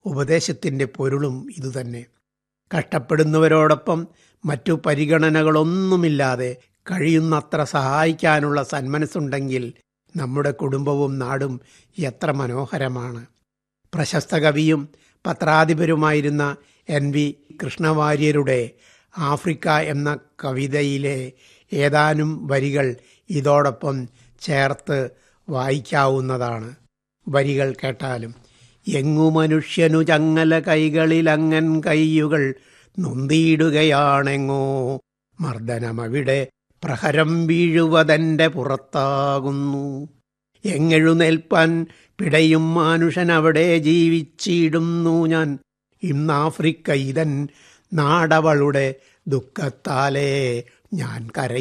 ഉപദേശത്തിന്റെ പൊരുളും ഇതുതന്നെ കഷ്ടപ്പെടുന്നവരോടൊപ്പം മറ്റു പരിഗണനകളൊന്നുമില്ലാതെ കഴിയുന്നത്ര സഹായിക്കാനുള്ള സന്മനസ്സുണ്ടെങ്കിൽ നമ്മുടെ കുടുംബവും നാടും എത്ര മനോഹരമാണ് പ്രശസ്ത കവിയും പത്രാധിപരുമായിരുന്ന എൻ വി കൃഷ്ണവാര്യരുടെ ആഫ്രിക്ക എന്ന കവിതയിലെ ഏതാനും വരികൾ ഇതോടൊപ്പം ചേർത്ത് വായിക്കാവുന്നതാണ് വരികൾ കേട്ടാലും എങ്ങു മനുഷ്യനു ചങ്ങല കൈകളിൽ അങ്ങൻ കൈയുകൾ നൊന്തിയിടുകയാണെങ്ങോ മർദ്ദനമവിടെ പ്രഹരം വീഴുവതെന്റെ പുറത്താകുന്നു എങ്ങെഴുന്നേൽപ്പാൻ പിടയും മാനുഷൻ അവിടെ ജീവിച്ചിടുന്നു ഞാൻ ഇന്നാഫ്രിക്ക ഇതൻ നാടവളുടെ ദുഃഖത്താലേ ഞാൻ കരയും